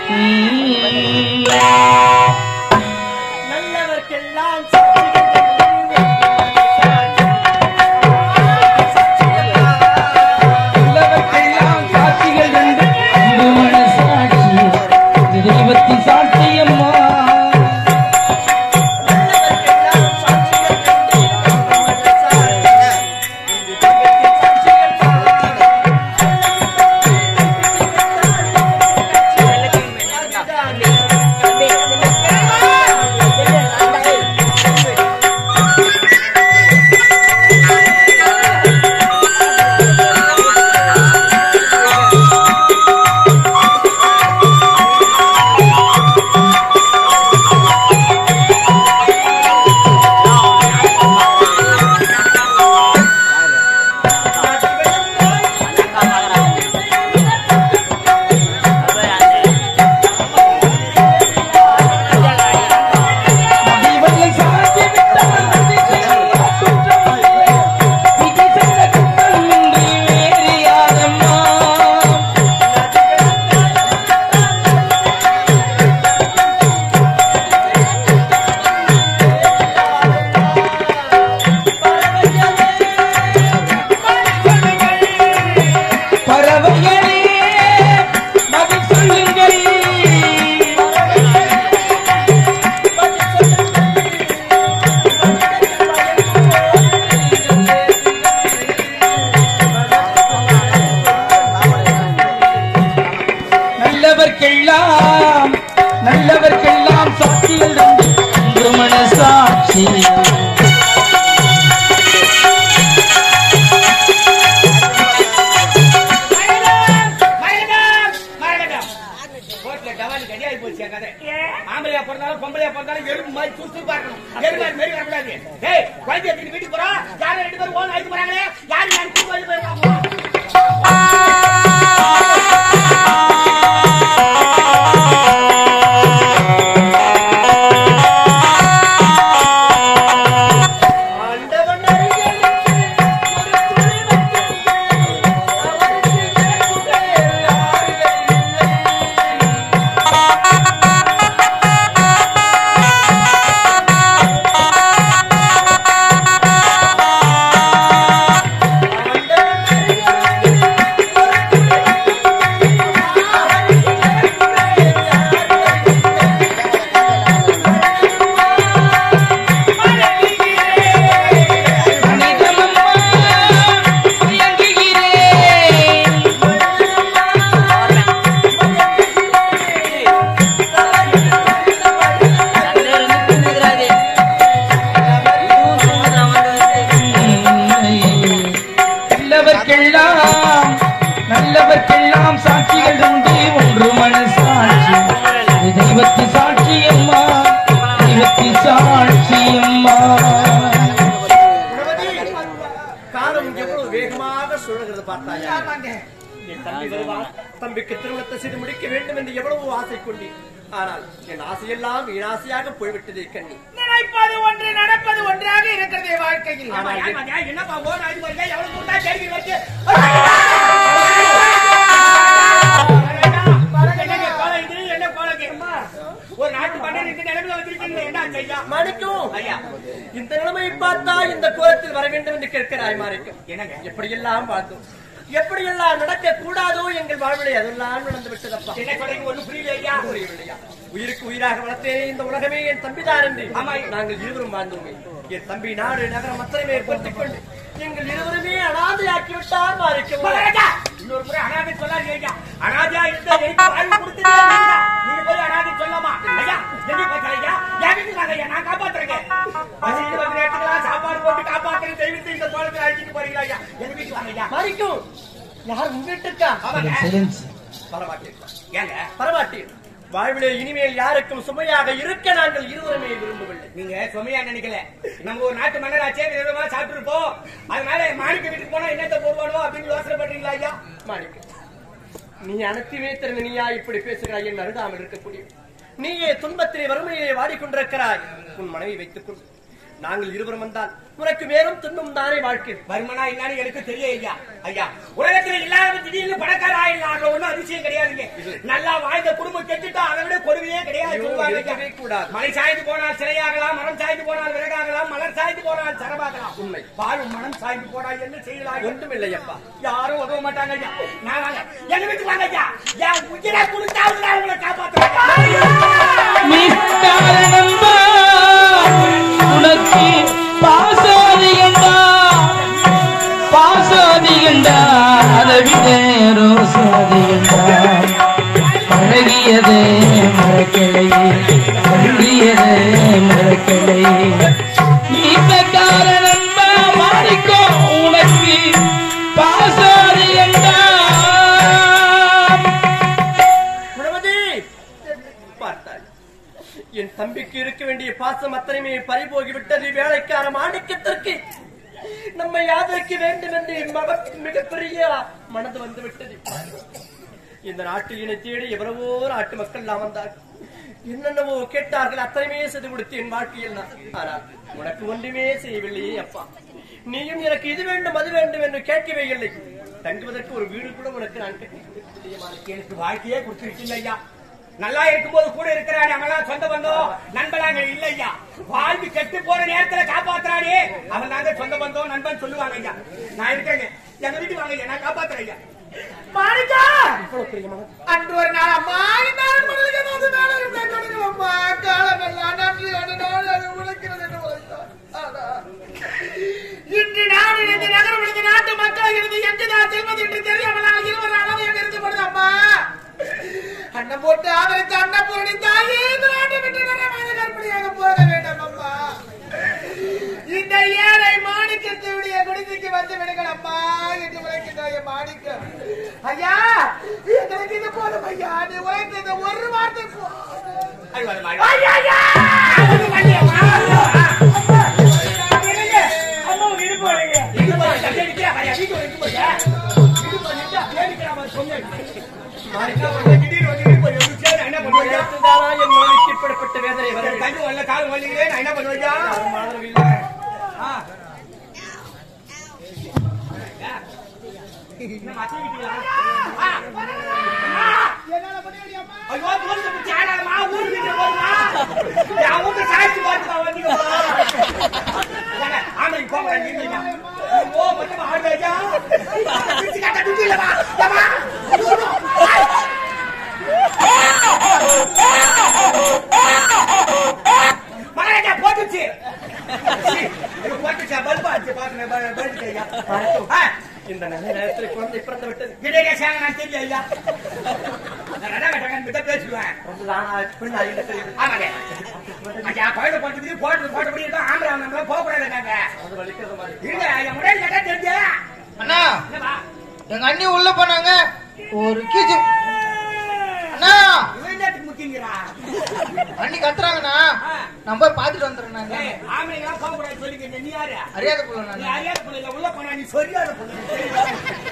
நல்லவர்க்கெல்லாம் உள்ளவர்க்கெல்லாம் சாட்சிகள் கண்டு அன்பு மனசாட்சி இது தெய்வத்தின் சாட்சியம்மா இவர்கள் சாட்சி விட்டால் அது செய்த குற்றம். இது செய்த குற்றம் இன்றி வேறு யாரம்மா பறவைகளே பதில் சொல்லுங்கள் நல்லவர்க்கெல்லாம் நல்லவர்க்கெல்லாம் சாட்சிகள் உண்டு. ஒன்று மனசாட்சி ஆம்பளையா பிறந்தாலும் பொம்பளையா பிறந்தாலும் எறும்பு மாதிரி சுறுசுறு பார்க்கணும் எறும்பு மாதிரி மாரி வரக்கூடாது டேய் குழந்தைய தூக்கி வீட்டுக்கு போறோம் யாரும் ரெண்டு பேரும் ஓன் ஆயிட்டு போறாங்களே யாரு நான் கூட்டு வந்து போயிருக்காங்க மனிதமம்மா இயங்குகிறேன் நல்லவர்க்கெல்லாம் நல்லவர்க்கெல்லாம் சாட்சிகள் உண்டு ஒன்று மனசாட்சி இது தெய்வத்தின் சாட்சியம்மா தெய்வத்தின் சாட்சியம்மா காலம் எவ்வளவு வேகமாக சுழல்கிறது பார்த்தாயா என் தம்பி வருவான் தம்பிக்கு திருமணத்தை செய்து முடிக்க வேண்டும் என்று எவ்வளவு ஆசை கொண்டேன் ஆனால் என் ஆசையெல்லாம் வீணாசையாக போய்விட்டதே கண்ணி நினைப்பது ஒன்று நடப்பது ஒன்றாக இருக்கிறது வாழ்க்கையில் என்னப்பா ஓன் ஆகி வருங்க எவ்வளவு தூரம் கேள்வி வச்சு என்னங்க கோலம் இது? என்ன கோலம் கேக்குமா? ஒரு நாட்டு மன்னர் இந்த நிலைமையில வந்திருக்கீங்க என்ன செய்யா மணிக்கும் ஐயா இந்த நிலைமையை பார்த்தா இந்த கோலத்தில் வர வேண்டும் என்று கேட்கிறாய் மாறிக்கும் என்னங்க எப்படியெல்லாம் பார்த்தோம் எப்படியெல்லாம் நடக்க கூடாதோ எங்கள் வாழ்விலை அதெல்லாம் நடந்து விட்டதப்பா என்ன சொல்றீங்க ஒண்ணு புரியலையா புரியவில்லையா உயிருக்கு உயிராக வளர்த்தேனே இந்த உலகமே என் தம்பிதான் என்று ஆமா நாங்கள் இருவரும் வாழ்ந்தோமே என் தம்பி நாடு நகரம் அத்தனையுமே பொறுத்துக் கொண்டு எங்கள் இருவருமே அனாதையாக்கி விட்டார் மாறிக்கும் இன்னொரு முறை அனாதை சொல்லாதீங்க அனாதையா இருந்த எனக்கு வாழ்வு கொடுத்ததே நீங்கதான். நீங்க போய் அனாதை சொல்லாமா ஐயா எங்க பார்க்கலையா என் வீட்டுக்கு வாங்க ஐயா நான் காப்பாத்துறேங்க பசிக்கு வந்து நேரத்துக்கு சாப்பாடு போட்டு காப்பாத்துறேன் தெய்வத்தை இந்த கோலத்தில் அழைச்சிட்டு போறீங்களா ஐயா எங்க வீட்டுக்கு வாங்க ஐயா மறிக்கும் யார் உங்க வீட்டுக்கா சைலன்ஸ் பரவாட்டேன் ஏங்க பரவாட்டேன் வாழ்விலே இனிமேல் யாருக்கும் சுமையாக இருக்க நாங்கள் இருவருமே விரும்பவில்லை நீங்க சுமையா நினைக்கல நம்ம ஒரு நாட்டு மன்னராச்சே விதமா சாப்பிட்டுருப்போம் அதனால மாணிக்க வீட்டுக்கு போனா என்னத்த போடுவானோ அப்படின்னு யோசனை பண்றீங்களா ஐயா மாணிக்க நீ அனுப்பி வைத்திருந்த நீயா இப்படி பேசுகிறாய் என்று அருகாமல் இருக்கக்கூடிய நீயே துன்பத்திலே வறுமையிலே வாடிக்கொண்டிருக்கிறாய் உன் மனைவி வைத்துக் கொள் நாங்கள் இருவரும் வந்தால் உனக்கு மேலும் துன்பம் தானே வாழ்க்கை வருமனா என்னன்னு எனக்கு தெரியும் ஐயா ஐயா உலகத்துல இல்லாத திடீர்னு பணக்கார ஆயிடலாம் ஒண்ணும் அதிசயம் கிடையாதுங்க நல்லா வாழ்ந்த குடும்பம் கெட்டுட்டா அதை விட கொடுமையே கிடையாது ஐயோ, சொல்லுவாங்க ஐயா. இருக்கவே கூடாது. மலை சாய்ந்து போனால் சிலையாகலாம் மரம் சாய்ந்து போனால் விறகாகலாம் மலர் சாய்ந்து போனால் சரமாகலாம் உண்மை. வாழும் மனம் சாய்ந்து போனால் என்ன செய்யலாம் ஒன்றுமில்லை அப்பா யாரும் உதவ மாட்டாங்க ஐயா நான் வாங்க எங்க வீட்டுக்கு வாங்க ஐயா என் உயிரை கொடுத்தாவது நான் உங்களை காப்பாற்றுவேன் நீ காரணம்பா உனக்கு பாசாதிகண்டா பாசாதிகண்டா அதை விட ரோசாதிகண்டா பழகியதே மறக்கலை பழகியதே மறக்கலை நீத்த காரணம்பா மாறிக்கோ உனக்கு பாசாதிகண்டா குணவதி பார்த்தாள் என் தம்பிக்கு இருக்க வேண்டிய பாசம் அத்தனையுமே பறிபோகி விட்டது வேலைக்கார மாணிக்கத்திற்கு நம்மை ஆதரிக்க வேண்டும் என்று மக மிகப்பெரிய மனது வந்து விட்டது இந்த நாட்டில் என்னை தேடி எவ்வளவோ நாட்டு மக்கள் எல்லாம் வந்தார்கள் என்னென்னவோ கேட்டார்கள் அத்தனையுமே செய்து கொடுத்து என் வாழ்க்கையில் நான் ஆனால் உனக்கு ஒன்றுமே செய்யவில்லையே அப்பா நீயும் எனக்கு இது வேண்டும் அது வேண்டும் என்று கேட்கவே இல்லை தங்குவதற்கு ஒரு வீடு கூட உனக்கு நான் கட்டி கொடுக்கவில்லையே மாணிக்கம். எனக்கு வாழ்க்கையே கொடுத்துருக்கீங்க ஐயா நல்லா இருக்கும்போது கூட இருக்கிறானே அவன் சொந்த பந்தம் நண்பனாங்க இல்ல ஐயா வாழ்வு கெட்டு போற நேரத்துல காப்பாத்துறானே அவன் தாங்க சொந்த பந்தம் நண்பன் சொல்லுவாங்க ஐயா நான் இருக்கேங்க எங்க வீட்டுக்கு வாங்க ஐயா நான் காப்பாத்துறேன் ஐயா மாணிக்கா அன்று ஒரு நாள் அம்மா நான் மனதுக்கு வந்து மேல இருந்தேன் சொல்லுங்க அம்மா காலமெல்லாம் நன்றி அதனால் அது உழைக்கிறது என்று உழைத்தான் ஆனா, இன்று நான் இந்த நகரம் இந்த நாட்டு மக்கள் இருந்து எங்குதான் செல்வது என்று தெரியாமல் இருவர் அளவு இருந்து படுது அம்மா அண்ணன் போட்டு ஆதரித்த அன்னபூரணி தாயே இந்த நாட்டை விட்டு நிறைவாத கற்பனையாக போக வேண்டாம் அம்மா இந்த ஏழை மாணிக்கத்தினுடைய குடிசைக்கு வந்து விடுங்கள் அம்மா என்று உழைக்கின்றாய மாணிக்கம் ஐயா எங்களுக்கு இது போதும் ஐயா நீ உழைத்த இந்த ஒரு வார்த்தை போதும். ஐயா, ஐயா! அம்மாவுக்கு இடுப்பு வலிங்க. இடுப்பு வலி, தட்டி அடிக்கிறா, வரையா, வீட்டுக்கு ஒரு இடுப்பு வலியா? இடுப்பு வலிச்சா, வேடிக்கிற மாதிரி சொன்னேன். என்ன பண்றது? திடீர்னு வந்து இடுப்பு வலி வந்துச்சே, நான் என்ன பண்ணுவேன்? நேற்றுதானா என் மனைவிக்கு இப்படிப்பட்ட வேதனை எனக்கு வரவில்லை கண்ணு வரல, கால் வலிக்குதே, நான் என்ன பண்ணுவேன்? யாரும் ஆதரவு இல்லை. ஆ. என்ன மாத்திக்கிட்டீங்களா? ஆ. ஆ. ஐயோ, தோல்ல பிடிச்சி ஆடாதம்மா, ஊருக்கு வீட்டுக்கு போதுமா? என் வீட்டு சாய்ச்சி பார்த்துக்கோ, வந்துக்கோமா. ஏங்க, ஆம்பளைக்கு போங்க, நீங்க இல்லையா? ஐயோ, மொத்தமா ஆடுதா ஐயா? பிடிச்சி கட்ட துணி இல்லைம்மா. ஏம்மா? மகாராஜா போட்டுச்சு சீ, இது போட்டுச்சா பல்பா ஆச்சு பாருங்க பல்பு ஐயா ஆ, இந்த நல்ல நேரத்தில் குழந்தை பிறந்து விட்டது இடையில சேங்க நான் தெரியல ஐயா நான் ரடா கட்டகன் கிட்ட பேசுவேன் ரொம்ப நாள் பெண் ஆகிட்ட தெரியுது ஆமாங்க ஐயா குழந்தை போட்டுக்குது போட்டு போட்டபடி இருக்கோம் ஆம்பளை நம்மள போக கூடாது நாங்க அது வலிக்கிறது மாதிரி இருங்க என் முன்னாடி கேட்டா தெரிஞ்ச அண்ணா என்னவா எங்க அண்ணி உள்ள போனாங்க ஒரு கீச்சு அண்ணா இவன் நேரத்துக்கு முக்கியங்கிறா அண்ணி கத்துறாங்கண்ணா நான் போய் பாத்துட்டு வந்துடுறேன் நாங்க ஏய், ஆம்பளைங்களாம் போக கூடாது சொல்லிக்கிறேன் நீ யாரு அறியாத புள்ள நீ நான் அறியாத பிள்ளை உள்ள போனா நீ சரியாத பிள்ளை